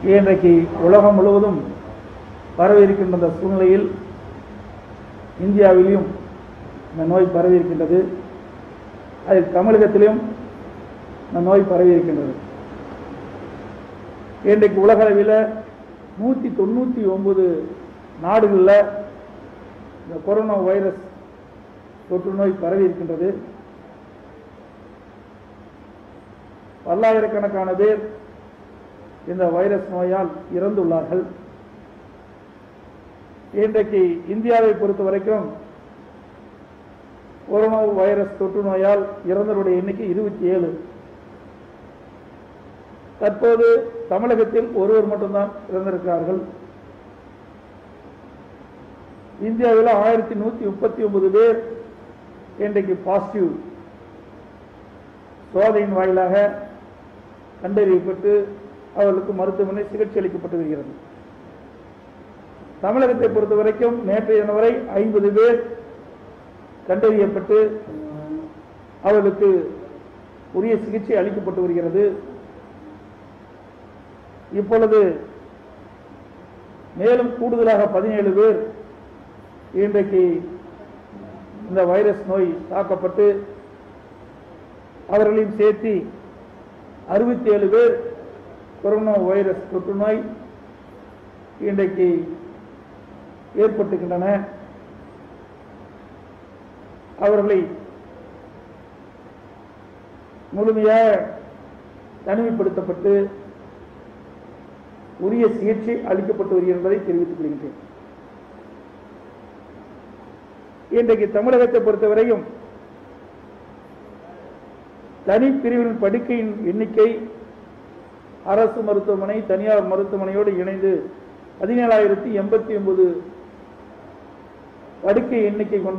இன்றைக்கு உலகம் முழுவதும் பரவி இருக்கின்ற இந்த சூழ்நிலையில் இந்தியாவிலும் இந்த நோய் பரவி இருக்கின்றது அதில் தமிழகத்திலும் இந்த நோய் பரவி இருக்கின்றது இன்றைக்கு உலக அளவில் நூற்றி தொண்ணூற்றி ஒன்பது நாடுகளில் இந்த கொரோனா வைரஸ் தொற்று நோய் பரவி இருக்கின்றது பல்லாயிரக்கணக்கான பேர் இந்த வைரஸ் நோயால் இறந்துள்ளார்கள் இன்றைக்கு இந்தியாவை பொறுத்த வரைக்கும் கொரோனா வைரஸ் தொற்று நோயால் இறந்தவருடைய எண்ணிக்கை இருபத்தி ஏழு தற்போது தமிழகத்தில் ஒருவர் மட்டும்தான் இறந்திருக்கிறார்கள் இந்தியாவில் ஆயிரத்தி நூத்தி முப்பத்தி ஒன்பது பேர் இன்றைக்கு பாசிட்டிவ் சோதனையின் வாயிலாக கண்டறியப்பட்டு அவர்களுக்கு மருத்துவமனை சிகிச்சை அளிக்கப்பட்டு வருகிறது தமிழகத்தை பொறுத்த வரைக்கும் நேற்றைய தினம் வரை ஐம்பது பேர் கண்டறியப்பட்டு அவர்களுக்கு உரிய சிகிச்சை அளிக்கப்பட்டு வருகிறது இப்பொழுது மேலும் கூடுதலாக பதினேழு பேர் இன்றைக்கு இந்த வைரஸ் நோய் தாக்கப்பட்டு அவர்களையும் சேர்த்து அறுபத்தி ஏழு பேர் கொரோனா வைரஸ் தொற்று நோய் இன்றைக்கு ஏற்பட்டுகின்றன அவர்களை முழுமையாக தனிமைப்படுத்தப்பட்டு உரிய சிகிச்சை அளிக்கப்பட்டு வருகிறது என்பதை தெரிவித்துக் கொள்கின்றேன் இன்றைக்கு தமிழகத்தை பொறுத்தவரையும் தனி பிரிவின் படுக்கையின் எண்ணிக்கை அரசு மருத்துவமனை தனியார் மருத்துவமனையோடு இணைந்து பதினேழாயிரத்தி எண்பத்தி ஒன்பது படுக்கை எண்ணிக்கை கொண்ட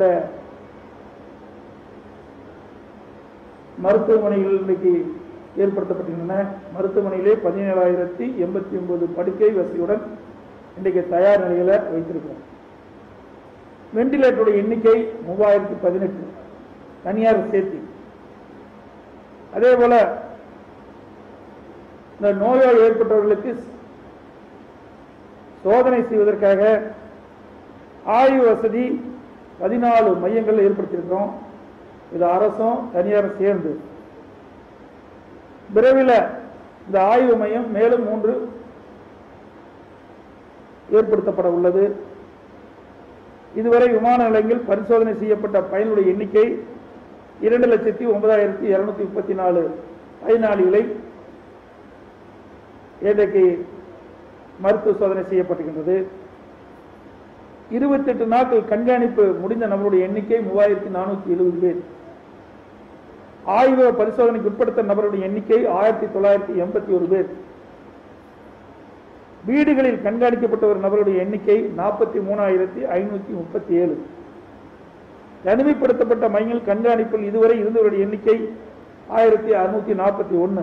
மருத்துவமனைகள் இன்றைக்கு ஏற்படுத்தப்பட்டுள்ளன மருத்துவமனையிலே பதினேழாயிரத்தி எண்பத்தி ஒன்பது படுக்கை வசதியுடன் இன்றைக்கு தயார் நிலையில வைத்திருக்கிறோம் வெண்டிலேட்டருடைய எண்ணிக்கை மூவாயிரத்தி பதினெட்டு தனியார் சேர்த்தி அதே போல இந்த நோயால் ஏற்பட்டவர்களுக்கு சோதனை செய்வதற்காக ஆய்வு வசதி பதினாலு மையங்கள் ஏற்படுத்தியிருக்கிறோம் இது அரசும் தனியாரும் சேர்ந்து விரைவில் இந்த ஆய்வு மையம் மேலும் மூன்று ஏற்படுத்தப்பட உள்ளது இதுவரை விமான நிலையங்கள் பரிசோதனை செய்யப்பட்ட பயனுடைய எண்ணிக்கை இரண்டு லட்சத்தி ஒன்பதாயிரத்தி இருநூத்தி முப்பத்தி நாலு பயனாளிகளை இன்றைக்கு மருத்துவ சோதனை செய்யப்பட்டிருக்கின்றது இருபத்தெட்டு நாட்கள் கண்காணிப்பு முடிந்த நபருடைய எண்ணிக்கை மூவாயிரத்தி நானூத்தி எழுபது பேர் ஆய்வு பரிசோதனைக்கு உட்படுத்த நபருடைய எண்ணிக்கை ஆயிரத்தி தொள்ளாயிரத்தி எண்பத்தி ஒரு பேர் வீடுகளில் கண்காணிக்கப்பட்ட ஒரு நபருடைய எண்ணிக்கை நாற்பத்தி மூணாயிரத்தி ஐநூத்தி முப்பத்தி ஏழு தனிமைப்படுத்தப்பட்ட மையங்கள் கண்காணிப்பில் இதுவரை இருந்தவருடைய எண்ணிக்கை ஆயிரத்தி அறுநூத்தி நாற்பத்தி ஒன்னு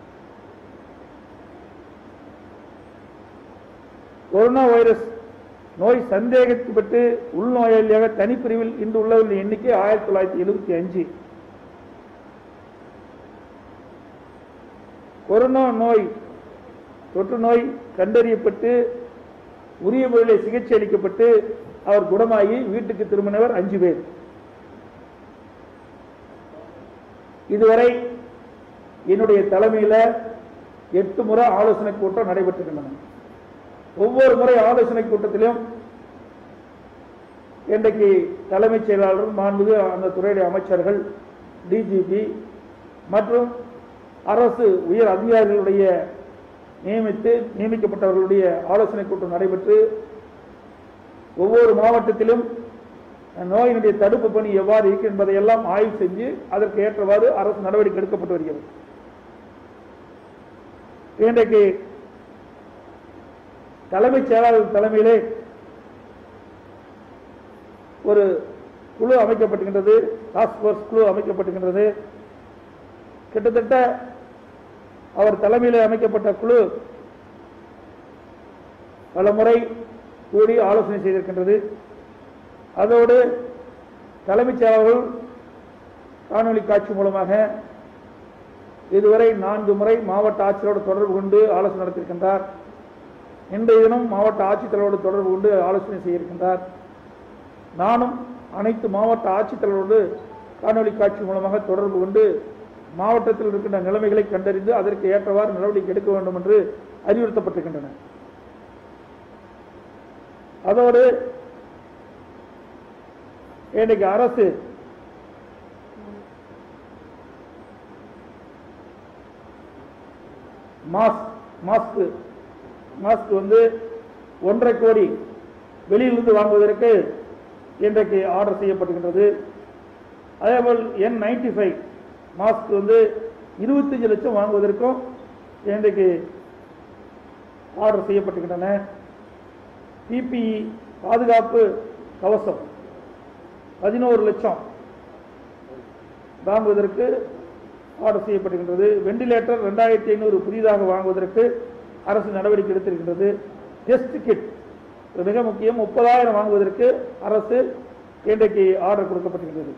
கொரோனா வைரஸ் நோய் சந்தேகிக்கப்பட்டு உள்நோயாளியாக தனிப்பிரிவில் இன்று உள்ளவர்களின் எண்ணிக்கை ஆயிரத்தி தொள்ளாயிரத்தி எழுபத்தி அஞ்சு கொரோனா நோய் தொற்று நோய் கண்டறியப்பட்டு உரிய முறையில் சிகிச்சை அளிக்கப்பட்டு அவர் குணமாகி வீட்டுக்கு திரும்பினவர் அஞ்சு பேர் இதுவரை என்னுடைய தலைமையில் எட்டு முறை ஆலோசனை கூட்டம் நடைபெற்றிருக்கின்றன ஒவ்வொரு முறை ஆலோசனை கூட்டத்திலும் இன்றைக்கு தலைமைச் செயலாளர் மாண்புமிகு அந்த துறையுடைய அமைச்சர்கள் டிஜிபி மற்றும் அரசு உயர் அதிகாரிகளுடைய நியமித்து நியமிக்கப்பட்டவர்களுடைய ஆலோசனை கூட்டம் நடைபெற்று ஒவ்வொரு மாவட்டத்திலும் நோயினுடைய தடுப்பு பணி எவ்வாறு இருக்கு என்பதை எல்லாம் ஆய்வு செஞ்சு அதற்கு ஏற்றவாறு அரசு நடவடிக்கை எடுக்கப்பட்டு வருகிறது இன்றைக்கு தலைமைச் செயலாளர் தலைமையிலே ஒரு குழு அமைக்கப்பட்டிருக்கின்றது டாஸ்க் போர்ஸ் குழு அமைக்கப்பட்டிருக்கின்றது கிட்டத்தட்ட அவர் தலைமையில் அமைக்கப்பட்ட குழு பல முறை கூடி ஆலோசனை செய்திருக்கின்றது அதோடு தலைமைச் செயலாளர்கள் காணொலி காட்சி மூலமாக இதுவரை நான்கு முறை மாவட்ட ஆட்சியரோடு தொடர்பு கொண்டு ஆலோசனை நடத்தியிருக்கின்றார் இன்றைய தினம் மாவட்ட ஆட்சித்தலைவரோடு தொடர்பு கொண்டு ஆலோசனை செய்ய இருக்கின்றார் நானும் அனைத்து மாவட்ட ஆட்சித்தலைவரோடு காணொலி காட்சி மூலமாக தொடர்பு கொண்டு மாவட்டத்தில் இருக்கின்ற நிலைமைகளை கண்டறிந்து அதற்கு ஏற்றவாறு நடவடிக்கை எடுக்க வேண்டும் என்று அறிவுறுத்தப்பட்டிருக்கின்றன அதோடு இன்றைக்கு அரசு மாஸ்க் மாஸ்க் மாஸ்க் வந்து ஒன்றரை கோடி வெளியிலிருந்து வாங்குவதற்கு இன்றைக்கு ஆர்டர் செய்யப்பட்டிருக்கின்றது அதேபோல் என் நைன்டி ஃபைவ் மாஸ்க் வந்து இருபத்தஞ்சு லட்சம் வாங்குவதற்கும் இன்றைக்கு ஆர்டர் செய்யப்பட்டிருக்கின்றன பிபிஇ பாதுகாப்பு கவசம் பதினோரு லட்சம் வாங்குவதற்கு ஆர்டர் செய்யப்பட்டிருக்கின்றது வெண்டிலேட்டர் ரெண்டாயிரத்தி ஐநூறு புதிதாக வாங்குவதற்கு அரசு நடவடிக்கை எடுத்திருக்கின்றது டெஸ்ட் கிட் இது மிக முக்கியம் முப்பதாயிரம் வாங்குவதற்கு அரசு இன்றைக்கு ஆர்டர் கொடுக்கப்பட்டிருக்கிறது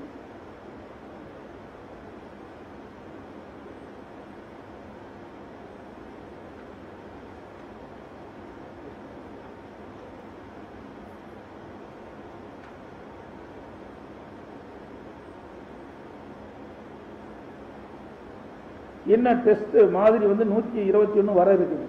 என்ன டெஸ்ட் மாதிரி வந்து நூற்றி இருபத்தி ஒன்று வர இருக்குது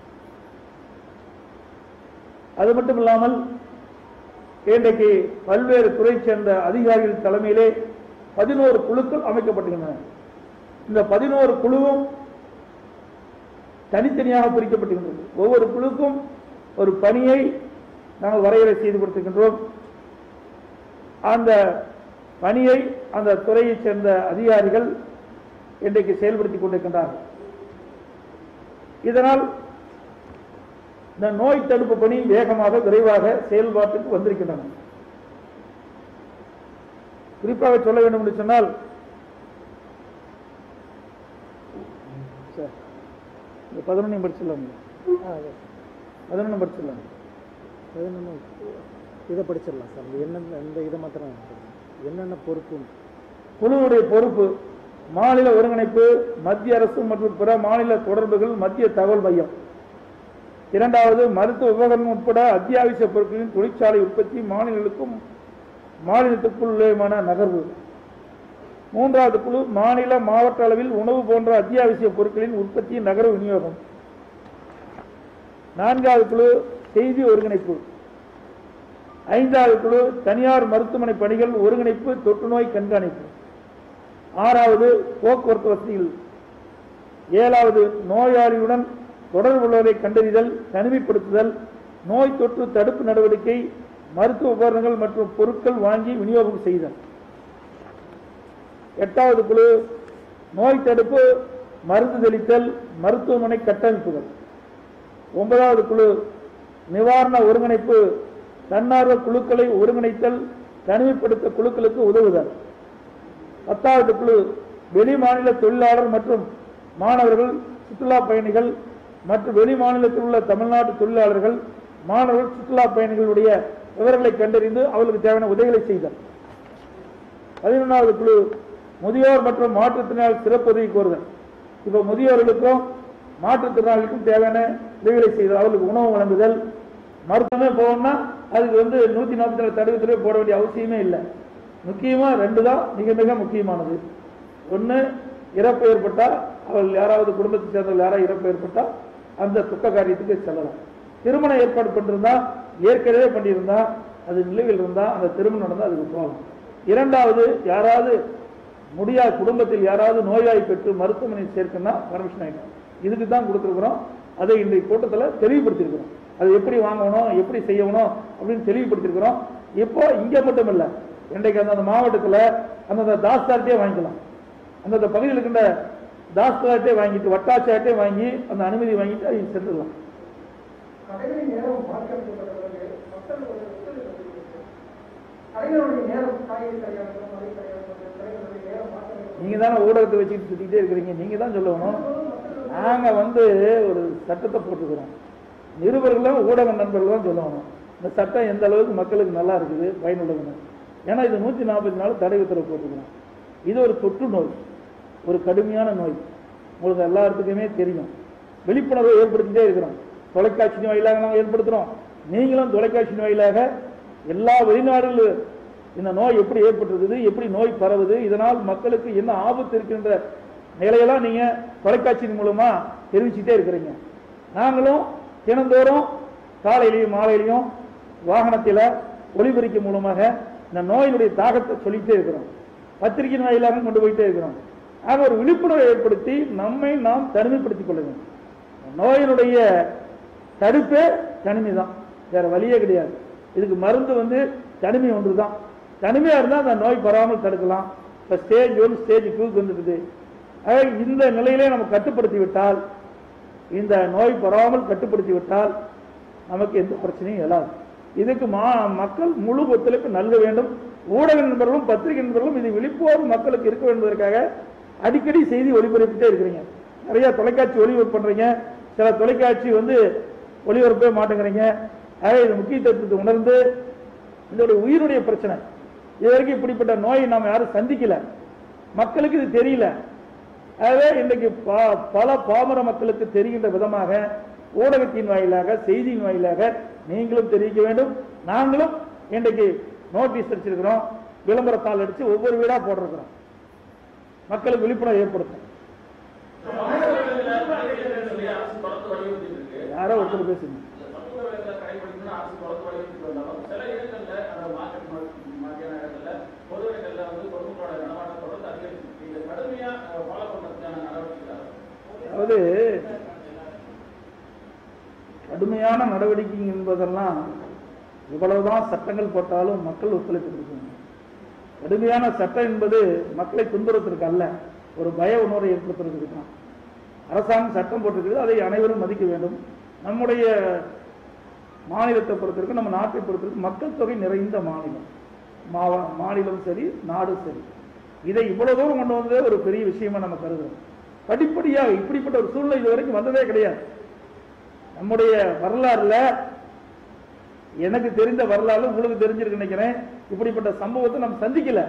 அது மட்டும் இல்லாமல் இன்றைக்கு பல்வேறு துறை சேர்ந்த அதிகாரிகள் தலைமையிலே பதினோரு குழுக்கள் அமைக்கப்பட்டுள்ளன இந்த பதினோரு குழுவும் தனித்தனியாக பிரிக்கப்பட்டிருக்கின்றது ஒவ்வொரு குழுக்கும் ஒரு பணியை நாங்கள் வரையறை செய்து கொடுத்திருக்கின்றோம் அந்த பணியை அந்த துறையைச் சேர்ந்த அதிகாரிகள் இன்றைக்கு செயல்படுத்திக் கொண்டிருக்கின்றார்கள் இதனால் இந்த நோய் தடுப்பு பணி வேகமாக விரைவாக செயல்பாட்டுக்கு வந்திருக்கின்றன குறிப்பாக சொல்ல வேண்டும் என்று சொன்னால் சார் இந்த பதினொன்னையும் படிச்சிடலாம் பதினொன்று படிச்சிடலாம் பதினொன்று இதை படிச்சிடலாம் சார் இந்த என்ன இந்த இதை மாத்திரம் சொல்லுங்க. என்னென்ன பொறுப்பு குழுவுடைய பொறுப்பு மாநில ஒருங்கிணைப்பு மத்திய அரசு மற்றும் பிற மாநில தொடர்புகள் மத்திய தகவல் மையம் இரண்டாவது மருத்துவ உபகரணம் உட்பட அத்தியாவசிய பொருட்களின் தொழிற்சாலை உற்பத்தி மாநிலங்களுக்கும் மாநிலத்துக்குள்ளேயுமான நகர்வு மூன்றாவது குழு மாநில மாவட்ட அளவில் உணவு போன்ற அத்தியாவசிய பொருட்களின் உற்பத்தி நகர்வு விநியோகம் நான்காவது குழு செய்தி ஒருங்கிணைப்பு ஐந்தாவது குழு தனியார் மருத்துவமனை பணிகள் ஒருங்கிணைப்பு தொற்றுநோய் கண்காணிப்பு ஆறாவது போக்குவரத்து வசதிகள் ஏழாவது நோயாளியுடன் தொடர்புள்ளவரை கண்டறிதல் தனிமைப்படுத்துதல் நோய் தொற்று தடுப்பு நடவடிக்கை மருத்துவ உபகரணங்கள் மற்றும் பொருட்கள் வாங்கி விநியோகம் செய்தல் எட்டாவது குழு நோய் தடுப்பு மருந்து தெளித்தல் மருத்துவமனை கட்டமைப்புகள் ஒன்பதாவது குழு நிவாரண ஒருங்கிணைப்பு தன்னார்வ குழுக்களை ஒருங்கிணைத்தல் தனிமைப்படுத்த குழுக்களுக்கு உதவுதல் பத்தாவது குழு வெளி மாநில தொழிலாளர் மற்றும் மாணவர்கள் சுற்றுலா பயணிகள் மற்றும் வெளி மாநிலத்தில் உள்ள தமிழ்நாட்டு தொழிலாளர்கள் மாணவர்கள் சுற்றுலா பயணிகளுடைய விவரங்களை கண்டறிந்து அவர்களுக்கு தேவையான உதவிகளை செய்தல் பதினொன்றாவது குழு முதியோர் மற்றும் மாற்றுத்திறனாளர் சிறப்பு உதவி கோருதல் இப்போ முதியோர்களுக்கும் மாற்றுத்திறனாளிகளுக்கும் தேவையான உதவிகளை செய்தல் அவர்களுக்கு உணவு வழங்குதல் மருத்துவமே போகணும்னா அதுக்கு வந்து நூற்றி நாற்பத்தி நாலு தடுப்பு போட வேண்டிய அவசியமே இல்லை முக்கியமாக ரெண்டு தான் மிக மிக முக்கியமானது ஒன்று இறப்பு ஏற்பட்டால் அவர்கள் யாராவது குடும்பத்தை சேர்ந்தவர்கள் யாராவது இறப்பு ஏற்பட்டால் அந்த துக்க காரியத்துக்கு செல்லலாம் திருமணம் ஏற்பாடு பண்ணிருந்தா ஏற்கனவே பண்ணியிருந்தா அது நிலுவையில் இருந்தா அந்த திருமணம் நடந்தால் அதுக்கு போகலாம் இரண்டாவது யாராவது முடியா குடும்பத்தில் யாராவது நோயாய் பெற்று மருத்துவமனையில் சேர்க்கணும்னா பர்மிஷன் ஆகிடும் இதுக்கு தான் கொடுத்துருக்குறோம் அதை இன்றைய கூட்டத்தில் தெளிவுபடுத்தியிருக்கிறோம் அது எப்படி வாங்கணும் எப்படி செய்யணும் அப்படின்னு தெளிவுபடுத்தியிருக்கிறோம் இப்போ இங்கே மட்டும் இல்லை இன்றைக்கு அந்தந்த மாவட்டத்தில் அந்தந்த தாஸ்தார்ட்டே வாங்கிக்கலாம் அந்தந்த பகுதியில் இருக்கின்ற தாஸ்தார்ட்டே வாங்கிட்டு வட்டாட்சியார்ட்டே வாங்கி அந்த அனுமதி வாங்கிட்டு அதை சென்றுடலாம் கடைகளின் நேரம் மாற்றியமைக்கப்பட்ட பிறகு மக்கள் ஒரு ஒத்துழைப்பு தெரிவிக்கிறது. கடைகளுடைய நேரம் காய்கறி கடையாக மலை கடையாக கடைகளுடைய நேரம் மாற்றமைக்கப்பட்டு நீங்க தானே ஊடகத்தை வச்சுட்டு சுத்திட்டே இருக்கிறீங்க நீங்க தான் சொல்லணும் நாங்க வந்து ஒரு சட்டத்தை போட்டுக்கிறோம் நிருபர்களும் ஊடக நண்பர்கள் தான் சொல்லணும் இந்த சட்டம் எந்த அளவுக்கு மக்களுக்கு நல்லா இருக்குது பயனுள்ளதுன்னு ஏன்னா இது நூற்றி நாற்பத்தி நாலு தடை உத்தரவு போட்டுக்கிறோம் இது ஒரு தொற்று நோய் ஒரு கடுமையான நோய் உங்களுக்கு எல்லாத்துக்குமே தெரியும் விழிப்புணர்வை ஏற்படுத்திட்டே இருக்கிறோம் தொலைக்காட்சியின் வாயிலாக நாங்கள் ஏற்படுத்துறோம் நீங்களும் தொலைக்காட்சியின் வாயிலாக எல்லா வெளிநாடுகளில் இந்த நோய் எப்படி ஏற்பட்டிருக்குது எப்படி நோய் பரவுது இதனால் மக்களுக்கு என்ன ஆபத்து இருக்கின்ற நிலையெல்லாம் நீங்க தொலைக்காட்சியின் மூலமா தெரிவிச்சுட்டே இருக்கிறீங்க நாங்களும் தினந்தோறும் காலையிலையும் மாலையிலையும் வாகனத்தில் ஒளிபெருக்கி மூலமாக இந்த நோயினுடைய தாக்கத்தை சொல்லிட்டே இருக்கிறோம் பத்திரிகையின் வாயிலாக கொண்டு போயிட்டே இருக்கிறோம் ஆக ஒரு விழிப்புணர்வை ஏற்படுத்தி நம்மை நாம் தனிமைப்படுத்திக் கொள்ள வேண்டும் நோயினுடைய தடுப்பே தனிமை தான் வேற வழியே கிடையாது இதுக்கு மருந்து வந்து தனிமை ஒன்று தான் தனிமையா இருந்தால் அந்த நோய் பரவாமல் தடுக்கலாம் இப்போ ஸ்டேஜ் ஒன் ஸ்டேஜ் டூக்கு வந்துடுது ஆக இந்த நிலையிலே நம்ம கட்டுப்படுத்தி விட்டால் இந்த நோய் பரவாமல் கட்டுப்படுத்தி விட்டால் நமக்கு எந்த பிரச்சனையும் எழாது இதுக்கு மா மக்கள் முழு ஒத்துழைப்பு நல்க வேண்டும் ஊடக நண்பர்களும் பத்திரிகை நண்பர்களும் இது விழிப்புணர்வு மக்களுக்கு இருக்க வேண்டுவதற்காக அடிக்கடி செய்தி ஒளிபரப்பிட்டே இருக்கிறீங்க நிறைய தொலைக்காட்சி ஒளிபரப்பு பண்றீங்க சில தொலைக்காட்சி வந்து ஒளிபரப்பவே மாட்டேங்கிறீங்க ஆக இது முக்கியத்துவத்தை உணர்ந்து இதோட உயிருடைய பிரச்சனை இது வரைக்கும் இப்படிப்பட்ட நோயை நாம் யாரும் சந்திக்கல மக்களுக்கு இது தெரியல ஆகவே இன்றைக்கு ப- பல பாமர மக்களுக்கு தெரிகின்ற விதமாக ஊடகத்தின் வாயிலாக செய்தியின் வாயிலாக நீங்களும் தெரிவிக்க வேண்டும் நாங்களும் இன்றைக்கு நோட்டீஸ் அடிச்சிருக்கிறோம் விளம்பரத்தாள் அடிச்சு ஒவ்வொரு வீடா போட்டிருக்கிறோம் மக்களுக்கு விழிப்புணர்வு ஏற்படுத்தும் யாரோ ஒருத்தர் பேசுங்க அதாவது கடுமையான நடவடிக்கை என்பதெல்லாம் இவ்வளவுதான் சட்டங்கள் போட்டாலும் மக்கள் ஒத்துழைப்பு கொடுக்கணும் கடுமையான சட்டம் என்பது மக்களை துன்புறுவதற்கு அல்ல ஒரு பய உணர்வை ஏற்படுத்துறதுக்கு தான் அரசாங்கம் சட்டம் போட்டிருக்கிறது அதை அனைவரும் மதிக்க வேண்டும் நம்முடைய மாநிலத்தை பொறுத்திருக்கு நம்ம நாட்டை பொறுத்திருக்கு மக்கள் தொகை நிறைந்த மாநிலம் மாவ- மாநிலம் சரி நாடும் சரி இதை இவ்வளவு தூரம் கொண்டு வந்ததே ஒரு பெரிய விஷயமா நம்ம கருதுறோம் படிப்படியாக இப்படிப்பட்ட ஒரு சூழ்நிலை இது வரைக்கும் வந்ததே கிடையாது நம்முடைய வரலாறுல எனக்கு தெரிந்த வரலாறு உங்களுக்கு தெரிஞ்சிருக்கு நினைக்கிறேன் இப்படிப்பட்ட சம்பவத்தை நம்ம சந்திக்கல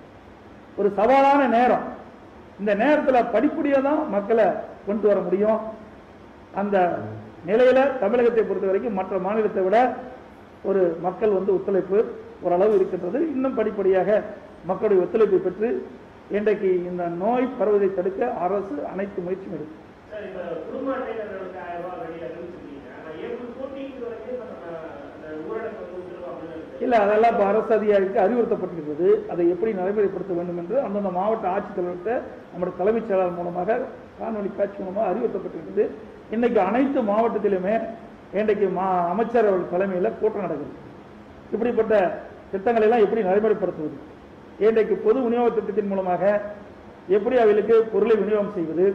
ஒரு சவாலான நேரம் இந்த நேரத்துல படிப்படியா தான் மக்களை கொண்டு வர முடியும் அந்த நிலையில தமிழகத்தை பொறுத்த வரைக்கும் மற்ற மாநிலத்தை விட ஒரு மக்கள் வந்து ஒத்துழைப்பு ஓரளவு இருக்கின்றது இன்னும் படிப்படியாக மக்களுடைய ஒத்துழைப்பை பெற்று இன்றைக்கு இந்த நோய் பரவுவதை தடுக்க அரசு அனைத்து முயற்சியும் எடுக்கும் சார், இப்ப குடும்ப அட்டைதாரர்களுக்கு ஆயிரம் ரூபாய் வெளியில அறிவிச்சிருக்கீங்க. ஆனா ஏப்ரல் 14th வரைக்கும் நம்ம அந்த ஊரடங்கு வந்து உத்தரவு அமல்ல இருக்கு. இல்ல அதெல்லாம் இப்ப அரசு அதிகாரிக்கு அறிவுறுத்தப்பட்டிருக்கிறது அதை எப்படி நடைமுறைப்படுத்த வேண்டும் என்று அந்தந்த மாவட்ட ஆட்சித்தலைவர்கிட்ட நம்முடைய தலைமைச் செயலாளர் மூலமாக காணொலி காட்சி மூலமாக அறிவுறுத்தப்பட்டிருக்கிறது இன்னைக்கு அனைத்து மாவட்டத்திலுமே இன்றைக்கு மா அமைச்சர் அவர்கள் தலைமையில் கூட்டம் நடக்குது இப்படிப்பட்ட திட்டங்களை எல்லாம் எப்படி நடைமுறைப்படுத்துவது இன்றைக்கு பொது விநியோக திட்டத்தின் மூலமாக எப்படி அவர்களுக்கு பொருளை விநியோகம் செய்வது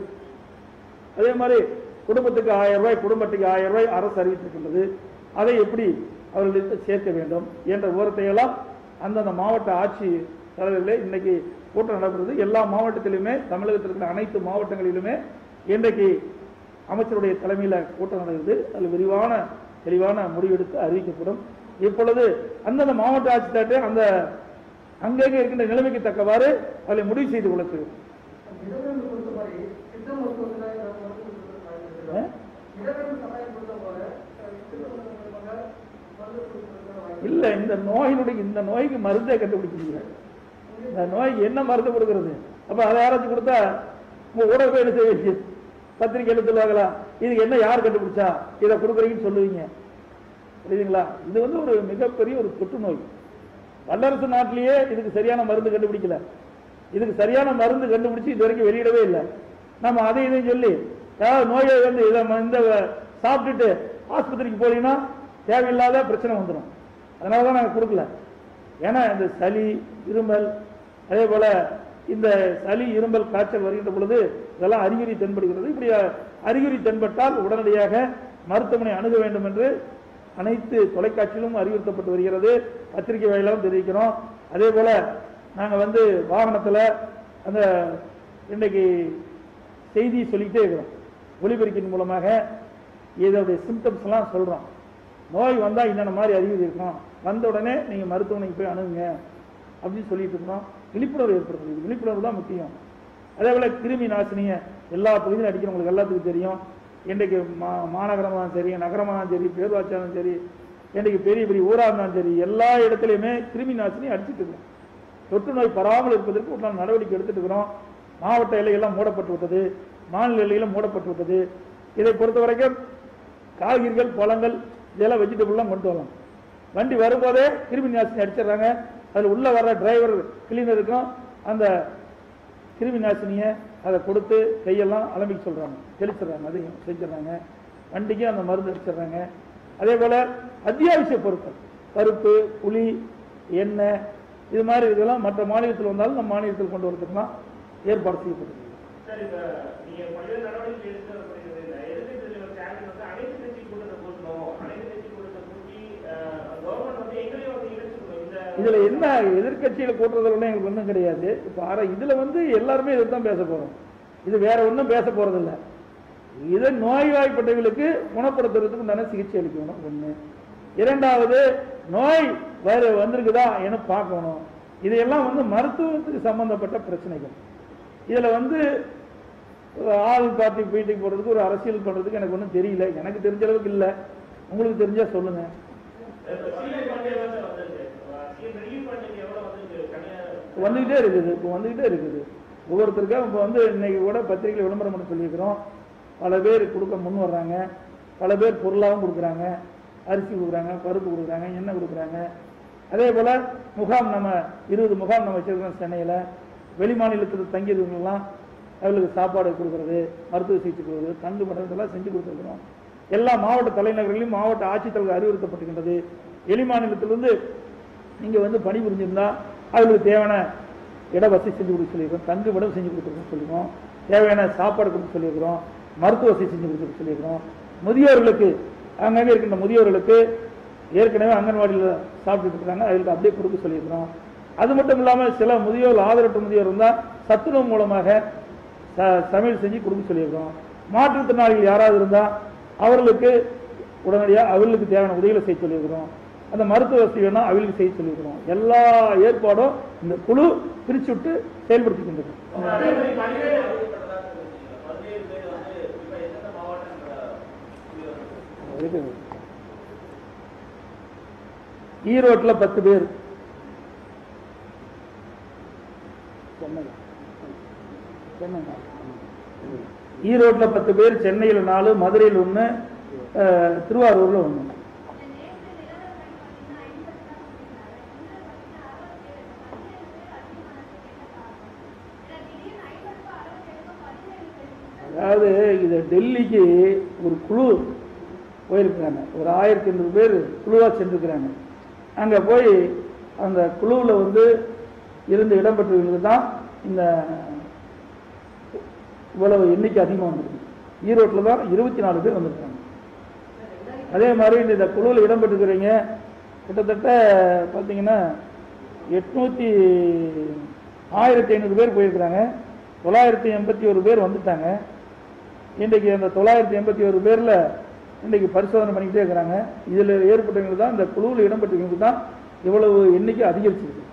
அதே மாதிரி குடும்பத்துக்கு ஆயிரம் ரூபாய் குடும்ப அட்டைக்கு ஆயிரம் ரூபாய் அரசு அறிவித்திருக்கின்றது அதை எப்படி அவர்களுக்கு சேர்க்க வேண்டும் என்ற விவரத்தை எல்லாம் அந்தந்த மாவட்ட ஆட்சி தலைவர்களே இன்னைக்கு கூட்டம் நடைபெறுது எல்லா மாவட்டத்திலுமே தமிழகத்தில் இருக்கிற அனைத்து மாவட்டங்களிலுமே இன்றைக்கு அமைச்சருடைய தலைமையில் கூட்டம் நடக்குது அதில் விரிவான தெளிவான முடிவெடுத்து அறிவிக்கப்படும் இப்பொழுது அந்தந்த மாவட்ட ஆட்சித்தலைவர் அந்த அங்கங்கே இருக்கின்ற நிலைமைக்கு தக்கவாறு அதில் முடிவு செய்து கொள்ளப்படுகிறது இடவேந்து கொடுத்த மாதிரி சித்த மருத்துவத்தில் மருந்து கொடுக்கறதுக்கு வாய்ப்பு ஆ? இருக்கு. இடவேந்து சகாயம் கொடுத்த போல அஹ், சித்த மருத்துவ மூலமாக மருந்து கொடுக்கறதுக்கான வாய்ப்பு இல்ல இந்த நோயினுடைய இந்த நோய்க்கு மருந்தே கண்டுபிடிக்க முடியாது இந்த நோய்க்கு என்ன மருந்து கொடுக்கறது அப்ப அதை யாராச்சும் கொடுத்தா உங்க ஊடகம் என்ன செய்ய வேண்டியது பத்திரிகையில சொல்லுவாங்களா இதுக்கு என்ன யார் கண்டுபிடிச்சா இதை கொடுக்குறீங்கன்னு சொல்லுவீங்க புரியுதுங்களா இது வந்து ஒரு மிகப்பெரிய ஒரு தொற்று நோய் வல்லரசு நாட்டிலேயே இதுக்கு சரியான மருந்து கண்டுபிடிக்கல இதுக்கு சரியான மருந்து கண்டுபிடிச்சு இது வரைக்கும் வெளியிடவே இல்லை நம்ம அதை இதையும் சொல்லி ஏதாவது நோயை வந்து இதை ம- இந்த சாப்பிட்டுட்டு ஆஸ்பத்திரிக்கு போனீங்கன்னா தேவையில்லாத பிரச்சனை வந்துடும் அதனால தான் நாங்கள் கொடுக்கல ஏன்னா இந்த சளி இருமல் அதே போல இந்த சளி இருமல் காய்ச்சல் வருகின்ற பொழுது இதெல்லாம் அறிகுறி தென்படுகிறது இப்படி அறிகுறி தென்பட்டால் உடனடியாக மருத்துவமனை அணுக வேண்டும் என்று அனைத்து தொலைக்காட்சியிலும் அறிவுறுத்தப்பட்டு வருகிறது பத்திரிகை வாயிலாகவும் தெரிவிக்கிறோம் அதே போல நாங்க வந்து வாகனத்துல அந்த இன்றைக்கு செய்தி சொல்லிக்கிட்டே இருக்கிறோம் ஒலிபெருக்கின் மூலமாக இதோடைய சிம்டம்ஸ் எல்லாம் சொல்றோம் நோய் வந்தா என்னென்ன மாதிரி அறிகுறி இருக்கும் வந்த உடனே நீங்க மருத்துவமனைக்கு போய் அணுகுங்க அப்படின்னு சொல்லிட்டு இருக்கோம் விழிப்புணர்வு ஏற்படுத்துறது விழிப்புணர்வு தான் முக்கியம் அதே போல கிருமி நாசினிய எல்லா பகுதியிலும் அடிக்கிறவங்களுக்கு எல்லாத்துக்கும் தெரியும் இன்றைக்கு மா மாநகரமாக இருந்தாலும் சரி நகரமாக இருந்தாலும் சரி பேரூராட்சியாக இருந்தாலும் சரி இன்றைக்கு பெரிய பெரிய ஊராக இருந்தாலும் சரி எல்லா இடத்துலையுமே கிருமி நாசினி அடிச்சிட்டு இருக்கோம் தொற்று நோய் பரவாமல் இருப்பதற்கு உண்டான நடவடிக்கை எடுத்துட்டு இருக்கிறோம் மாவட்ட எல்லையெல்லாம் மூடப்பட்டு விட்டது மாநில எல்லையெல்லாம் மூடப்பட்டு விட்டது இதை பொறுத்த வரைக்கும் காய்கறிகள் பழங்கள் இதெல்லாம் வெஜிடபிள்லாம் கொண்டு வரலாம் வண்டி வரும்போதே கிருமி நாசினி அடிச்சிடுறாங்க அதில் உள்ள வர்ற டிரைவர் கிளீனருக்கும் அந்த கிருமி நாசினியை அதை கொடுத்து கையெல்லாம் அலம்பிக்க சொல்றாங்க தெளிச்சிடுறாங்க அதையும் செஞ்சிடறாங்க வண்டிக்கும் அந்த மருந்து அடிச்சிடுறாங்க அதே போல அத்தியாவசிய பொருட்கள் பருப்பு புளி எண்ணெய் இது மாதிரி இதெல்லாம் மற்ற மாநிலத்தில் வந்தாலும் நம்ம மாநிலத்தில் கொண்டு வரதுக்குலாம் ஏற்பாடு செய்யப்பட்டிருக்கு சார் இப்ப நீங்க பல்வேறு நடவடிக்கை எடுத்து வரப்படுகிறது இந்த எதிர்க்கட்சி தலைவர் ஸ்டாலின் வந்து அனைத்து கட்சி கூட்டத்தை கூட்டணும் அனைத்து கட்சி கூட்டத்தை கூட்டி கவர்மெண்ட் வந்து எங்களையும் வந்து இணைச்சுக்கணும் இந்த இதுல என்ன எதிர்க்கட்சியில கூட்டுறதுல ஒண்ணும் எங்களுக்கு ஒன்றும் கிடையாது இப்ப ஆனா இதுல வந்து எல்லாருமே இதை தான் பேச போறோம் இது வேற ஒன்றும் பேச போறது இல்ல இதை நோய்வாய்ப்பட்டவர்களுக்கு குணப்படுத்துறதுக்கு உண்டான சிகிச்சை அளிக்கணும் ஒண்ணு இரண்டாவது நோய் வேற வந்திருக்குதா என பார்க்கணும் இதையெல்லாம் வந்து மருத்துவத்துக்கு சம்பந்தப்பட்ட பிரச்சனைகள் இதுல வந்து ஒரு ஆள் பார்ட்டி மீட்டிங் போடுறதுக்கு ஒரு அரசியல் பண்றதுக்கு எனக்கு ஒன்றும் தெரியல எனக்கு தெரிஞ்ச அளவுக்கு இல்லை உங்களுக்கு தெரிஞ்சா சொல்லுங்க சிஎம் ஃபண்ட் எவ்வளவு சார் வந்திருக்கு சிஎம் ரிலீஃப் ஃபண்ட் எவ்வளவு வந்திருக்கு தனியார் வந்துகிட்டே இருக்குது இப்போ வந்துகிட்டே இருக்குது ஒவ்வொருத்தருக்கும் இப்போ வந்து இன்னைக்கு கூட பத்திரிகையில் விளம்பரம் பண்ண சொல்லியிருக்கிறோம் பல பேர் கொடுக்க முன் வர்றாங்க பல பேர் பொருளாகவும் கொடுக்குறாங்க அரிசி கொடுக்குறாங்க பருப்பு கொடுக்குறாங்க எண்ணெய் கொடுக்குறாங்க அதே போல முகாம் நம்ம இருபது முகாம் நம்ம வச்சிருக்கிறோம் சென்னையில் வெளி மாநிலத்தில் தங்கியிருக்கவங்கலாம் அவர்களுக்கு சாப்பாடு கொடுக்கறது மருத்துவ சிகிச்சை கொடுக்குறது தங்கு மடம் இதெல்லாம் செஞ்சு கொடுத்துருக்குறோம் எல்லா மாவட்ட தலைநகர்களிலும் மாவட்ட ஆட்சித்தலைவர் அறிவுறுத்தப்பட்டிருக்கின்றது வெளி மாநிலத்திலிருந்து நீங்க வந்து பணிபுரிஞ்சிருந்தா அவங்களுக்கு தேவையான இட வசதி செஞ்சு கொடுக்க சொல்லியிருக்கோம் தங்கு விடம் செஞ்சு கொடுத்துருக்கோம் சொல்லியிருக்கோம் தேவையான சாப்பாடு கொடுக்க சொல்லியிருக்கிறோம் மருத்துவ வசதி செஞ்சு கொடுக்க சொல்லியிருக்கிறோம் முதியோர்களுக்கு அங்கங்கே இருக்கின்ற முதியோர்களுக்கு ஏற்கனவே அங்கன்வாடியில் சாப்பிட்டுட்டு இருக்காங்க அவங்களுக்கு அப்படியே கொடுக்க சொல்லியிருக்கிறோம் அது மட்டும் இல்லாமல் சில முதியோர் ஆதரவற்ற முதியோர் இருந்தால் சத்துணவு மூலமாக ச- சமையல் செஞ்சு கொடுக்க சொல்லியிருக்கிறோம் மாற்றுத்திறனாளிகள் யாராவது இருந்தால் அவர்களுக்கு உடனடியாக அவர்களுக்கு தேவையான உதவிகளை செய்ய சொல்லியிருக்கிறோம் அந்த மருத்துவ வசதி வேணா அவர்களுக்கு செய்ய சொல்லியிருக்கிறோம் எல்லா ஏற்பாடும் இந்த குழு பிரிச்சு விட்டு செயல்படுத்திக்கின்றது அதே மாதிரி பல்வேறு இருக்குது. ஈரோட்ல பத்து பேர் சென்னையில. சென்னையில. ஈரோட்ல பத்து பேர் சென்னையில் நாலு மதுரையில் ஒன்று திருவாரூர்ல ஒன்று அதாவது இது டெல்லிக்கு ஒரு குழு போயிருக்கிறாங்க ஒரு ஆயிரத்தி ஐநூறு பேர் குழுவாக சென்றிருக்கிறாங்க அங்கே போய் அந்த குழுவில் வந்து இருந்து இடம்பெற்றவங்களுக்கு தான் இந்த இவ்வளவு எண்ணிக்கை அதிகமாக வந்திருக்கு ஈரோட்டில் தான் இருபத்தி நாலு பேர் வந்திருக்காங்க அதே மாதிரி இந்த குழுவில் இடம்பெற்றிருக்கிறீங்க கிட்டத்தட்ட பார்த்தீங்கன்னா எட்நூற்றி ஆயிரத்தி ஐநூறு பேர் போயிருக்கிறாங்க தொள்ளாயிரத்தி எண்பத்தி ஒரு பேர் வந்துட்டாங்க இன்றைக்கு அந்த தொள்ளாயிரத்தி எண்பத்தி ஒரு பேரில் இன்றைக்கு பரிசோதனை பண்ணிக்கிட்டே இருக்கிறாங்க இதில் ஏற்பட்டவங்களுக்கு தான் இந்த குழுவில் இடம்பெற்றவங்களுக்கு தான் இவ்வளவு எண்ணிக்கை அதிகரிச்சிருக்கு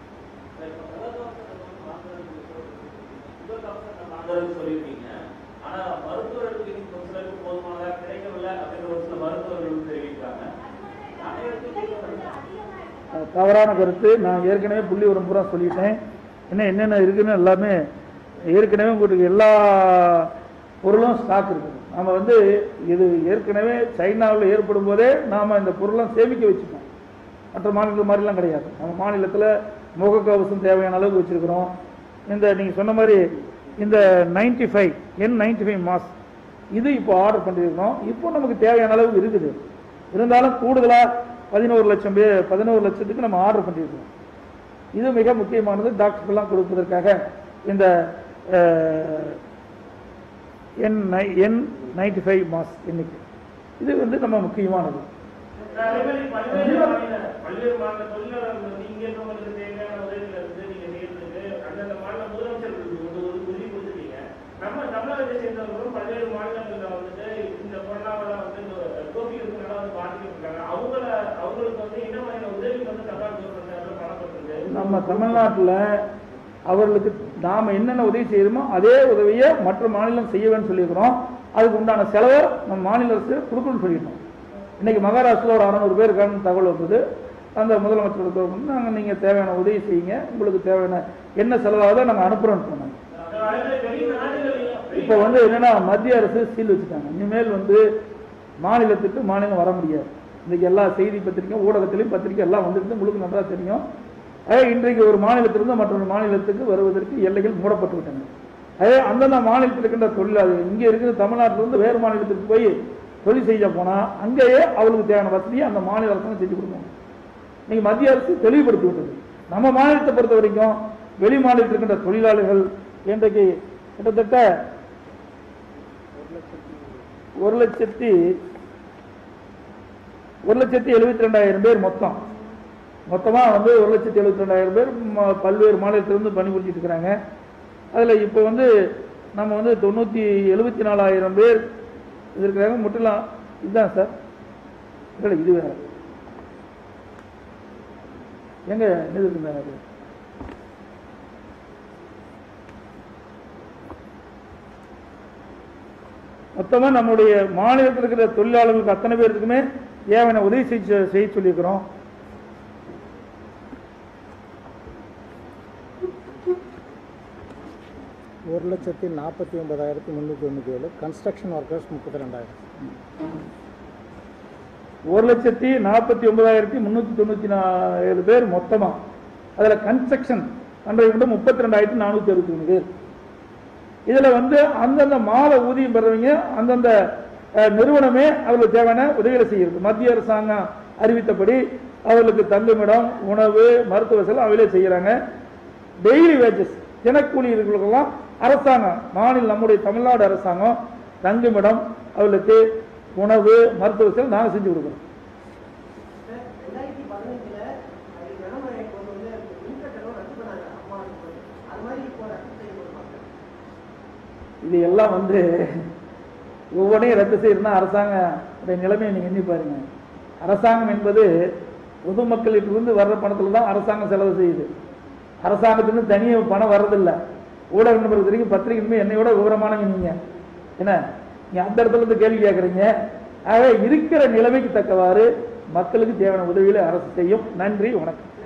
வாங்குறதுன்னு சொல்லியிருக்கீங்க ஆனா மருத்துவர்களுக்கு இன்னைக்கு ஒரு சிலருக்கு போதுமானதா கிடைக்கவில்லை அப்படின்ற ஒரு சில மருத்துவர்கள் தெரிவிக்கிறாங்க நானே அது தவறான கருத்து நான் ஏற்கனவே புள்ளி ஒரு பூரா சொல்லிட்டேன் இன்னும் என்னென்ன இருக்குன்னு எல்லாமே ஏற்கனவே உங்களுக்கு எல்லா பொருளும் ஸ்டாக் இருக்குது நம்ம வந்து இது ஏற்கனவே சைனாவில் ஏற்படும் போதே நாம் இந்த பொருள்லாம் சேமிக்க வச்சுப்போம் மற்ற மாநிலங்கள் மாதிரிலாம் கிடையாது நம்ம மாநிலத்தில் முகக்கவசம் தேவையான அளவுக்கு வச்சுருக்கிறோம் இந்த நீங்கள் சொன்ன மாதிரி இந்த ninety five N ninety five mask இது இப்போ ஆர்டர் பண்ணியிருக்கிறோம் இப்போ நமக்கு தேவையான அளவுக்கு இருக்குது இருந்தாலும் கூடுதலாக பதினோரு லட்சம் பேர் பதினோரு லட்சத்துக்கு நம்ம ஆர்டர் பண்ணியிருக்கிறோம் இது மிக முக்கியமானது டாக்டருக்கெல்லாம் கொடுப்பதற்காக இந்த N N ninety five mask எண்ணிக்கை இது வந்து நம்ம முக்கியமானது அதே மாதிரி பல்வேறு மாநில பல்வேறு மாநில தொழிலாளர்கள் வந்து இங்க இருக்கவங்களுக்கு தேவையான உதவிகளை வந்து நீங்க செய்யறதுக்கு அந்தந்த மாநில முதலமைச்சர்களுக்கு வந்து ஒரு உறுதி கொடுத்துட்டீங்க நம்ம தமிழகத்தை சேர்ந்தவர்களும் பல்வேறு மாநிலங்கள்ல வந்துட்டு இந்த கொரோனாவால வந்து கோவிட் இருக்கிறனால வந்து பாதிக்கப்பட்டாங்க அவங்கள அவங்களுக்கு வந்து என்ன மாதிரியான உதவி வந்து தமிழ்நாடு கவர்மெண்ட் பணப்பட்டிருக்கு நம்ம தமிழ்நாட்டில் அவர்களுக்கு நாம் என்னென்ன உதவி செய்யணுமோ அதே உதவியை மற்ற மாநிலம் செய்ய வேணும்னு சொல்லியிருக்கிறோம் அதுக்கு உண்டான செலவை நம்ம மாநில அரசு கொடுக்கணும்னு சொல்லிட்டோம் இன்னைக்கு மகாராஷ்டிராவில் ஒரு அறநூறு பேர் இருக்காங்கன்னு தகவல் வந்தது அந்த முதலமைச்சர் வந்து நாங்கள் நீங்கள் தேவையான உதவி செய்யுங்க உங்களுக்கு தேவையான என்ன செலவாகுதோ நாங்கள் அனுப்புகிறோன்னு சொன்னாங்க இப்போ வந்து என்னன்னா மத்திய அரசு சீல் வச்சுட்டாங்க இனிமேல் வந்து மாநிலத்துக்கு மாநிலம் வர முடியாது இன்னைக்கு எல்லா செய்தி பத்திரிக்கை ஊடகத்திலையும் பத்திரிக்கை எல்லாம் வந்துட்டு உங்களுக்கு நன்றா தெரியும் அதே இன்றைக்கு ஒரு மாநிலத்திலிருந்து மற்றொரு மாநிலத்துக்கு வருவதற்கு எல்லைகள் மூடப்பட்டு விட்டன அதே அந்தந்த மாநிலத்தில் இருக்கின்ற தொழிலாளர்கள் இங்கே இருக்கிற தமிழ்நாட்டிலிருந்து வேறு மாநிலத்துக்கு போய் தொழில் செய்ய போனா அங்கேயே அவளுக்கு தேவையான வசதியை அந்த மாநில அரசாங்கம் செஞ்சு கொடுக்கணும் இன்னைக்கு மத்திய அரசு தெளிவுபடுத்தி விட்டது நம்ம மாநிலத்தை பொறுத்த வரைக்கும் வெளி மாநிலத்தில் இருக்கின்ற தொழிலாளர்கள் இன்றைக்கு கிட்டத்தட்ட ஒரு லட்சத்தி ஒரு லட்சத்தி எழுபத்தி ரெண்டாயிரம் பேர் மொத்தம் மொத்தமா வந்து ஒரு லட்சத்தி எழுபத்தி ரெண்டாயிரம் பேர் ம- பல்வேறு மாநிலத்திலிருந்து பணிபுரிஞ்சிட்டு இருக்கிறாங்க அதுல இப்போ வந்து நம்ம வந்து தொண்ணூத்தி எழுபத்தி நாலாயிரம் பேர் இது இருக்கிறாங்க முற்றிலும் இதுதான் சார் இல்லை இது வேற எங்க இது இருக்குங்க அது மொத்தமா நம்முடைய மாநிலத்தில் இருக்கிற தொழிலாளர்களுக்கு அத்தனை பேருக்குமே தேவையான உதவி செய்ய செய்ய சொல்லியிருக்கிறோம் ஒரு லட்சத்தி நாற்பத்தி ஒன்பதாயிரத்தி முந்நூற்றி தொண்ணூற்றி ஏழு கன்ஸ்ட்ரக்ஷன் ஒர்க்கர்ஸ் முப்பத்தி ரெண்டாயிரம் ஒரு லட்சத்தி நாற்பத்தி ஒன்பதாயிரத்தி முன்னூத்தி தொண்ணூத்தி நா- ஏழு பேர் மொத்தமா அதுல கன்ஸ்ட்ரக்ஷன் பண்றது மட்டும் முப்பத்தி ரெண்டாயிரத்தி நானூத்தி அறுபத்தி மூணு பேர் இதுல வந்து அந்தந்த மாத ஊதியம் பெறவங்க அந்தந்த அஹ், நிறுவனமே அவர்களுக்கு தேவையான உதவிகளை செய்கிறது மத்திய அரசாங்கம் அறிவித்தபடி அவர்களுக்கு தங்குமிடம் உணவு மருத்துவ செலவு அவங்களே செய்யறாங்க டெய்லி வேஜஸ் தினக்கூலிகளுக்கெல்லாம் அரசாங்கம் மாநில நம்முடைய தமிழ்நாடு அரசாங்கம் தங்குமிடம் அவர்களுக்கு உணவு மருத்துவ செலவு நாங்கள் செஞ்சு கொடுக்குறோம் ரெண்டாயிரத்தி பதினஞ்சுல அது கனமழை கொண்டு வந்து மின்கட்டணம் ரத்து பண்ணாங்க அம்மா இருக்கும்போது. அது மாதிரி இப்போ ரத்து செய்யப்படுமா இது எல்லாம் வந்து ஒவ்வொன்றையும் ரத்து செய்யணும்னா அரசாங்க நிலைமையை நீங்க எண்ணி பாருங்க அரசாங்கம் என்பது பொதுமக்களிட்டு இருந்து வர்ற பணத்துல தான் அரசாங்கம் செலவு செய்யுது அரசாங்கத்திலிருந்து தனியாக பணம் வர்றதில்ல ஊடக நண்பர்கள் தெரியும் பத்திரிகை இனிமே என்னையோட விவரமானவங்க நீங்க என்ன நீங்க அந்த இடத்துல இருந்து கேள்வி கேட்குறீங்க ஆகவே இருக்கிற நிலைமைக்கு தக்கவாறு மக்களுக்கு தேவையான உதவிகளை அரசு செய்யும் நன்றி வணக்கம்